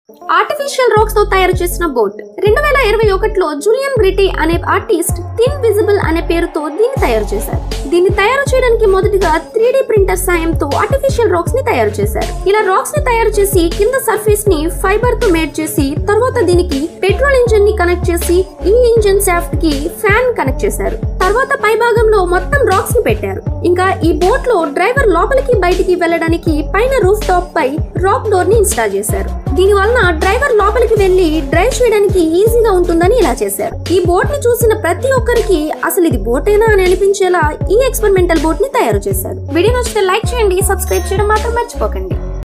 artificial racks తో తయారు చేసిన బోట్ రెండు వేల ఇరవై ఒకటిలో జూలియన్ గ్రిటీ అనే ఆర్టిస్ట్ థిన్ విజిబుల్ అనే పేరుతో దీన్ని తయారు చేశారు దీన్ని తయారు చేయడానికి మొదటిగా త్రీ డి ప్రింటర్ సాయంతో ఆర్టిఫిషియల్ రాక్స్ ని తయారు చేశారు ఇలా రాక్స్ ని తయారు చేసి కింద సర్ఫేస్ ని ఫైబర్ తో మేడ్ చేసి తర్వాత దీనికి పెట్రోల్ ఇంజిన్ ని కనెక్ట్ చేసి ఈ ఇంజిన్ షాఫ్ట్ కి ఫ్యాన్ కనెక్ట్ చేశారు తర్వాత పై భాగంలో మొత్తం రాక్స్ ని పెట్టారు ఇంకా ఈ బోట్ లో డ్రైవర్ లోపలికి బయటికి వెళ్ళడానికి పైన రూఫ్ టాప్ పై రాక్ డోర్ ని ఇన్స్టాల్ చేశారు దీని వలన డ్రైవర్ లోపలికి వెళ్లి డ్రైవ్ చేయడానికి ఈజీగా ఉంటుందని ఇలా చేశారు ఈ బోట్ ని చూసిన ప్రతి ఒక్కరికి అసలు ఇది బోటేనా అని అనిపించేలా ఈ ఎక్స్పెరిమెంటల్ బోట్ ని తయారు చేశారు వీడియో నచ్చితే లైక్ చేయండి సబ్స్క్రైబ్ చేయడం మాత్రం మర్చిపోకండి